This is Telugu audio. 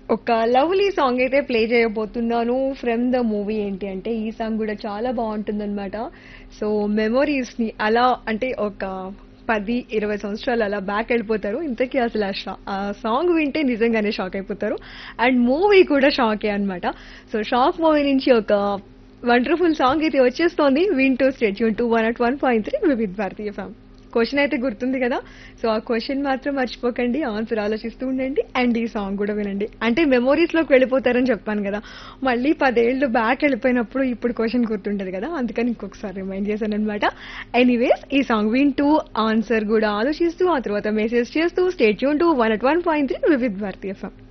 ఒక లవ్లీ సాంగ్ అయితే ప్లే చేయబోతున్నాను ఫ్రమ్ ద మూవీ ఏంటి అంటే ఈ సాంగ్ కూడా చాలా బాగుంటుందన్నమాట సో మెమొరీస్ ని అలా అంటే ఒక పది ఇరవై సంవత్సరాలు అలా బ్యాక్ వెళ్ళిపోతారు ఇంతకీ అసలు ఆ షా- ఆ సాంగ్ వింటే నిజంగానే షాక్ అయిపోతారు అండ్ మూవీ కూడా షాకే అన్నమాట సో షాక్ మూవీ నుంచి ఒక వండర్ఫుల్ సాంగ్ అయితే వచ్చేస్తోంది వింటూ stay tuned two one at one point three Vividh Bharati F M question అయితే గుర్తుంది కదా సో ఆ క్వశ్చన్ మాత్రం మర్చిపోకండి ఆన్సర్ ఆలోచిస్తూ ఉండండి అండ్ ఈ సాంగ్ కూడా వినండి అంటే మెమోరీస్ లోకి వెళ్ళిపోతారని చెప్పాను కదా మళ్ళీ పదేళ్ళు బ్యాక్ వెళ్ళిపోయినప్పుడు ఇప్పుడు క్వశ్చన్ గుర్తుంటది కదా అందుకని ఇంకొకసారి రిమైండ్ చేశాను అనమాట ఎనీవేస్ ఈ సాంగ్ వింటూ ఆన్సర్ కూడా ఆలోచిస్తూ ఆ తర్వాత మెసేజ్ చేస్తూ స్టేట్ యూన్ two one at one point three Vividh Bharati ఫ్యామ్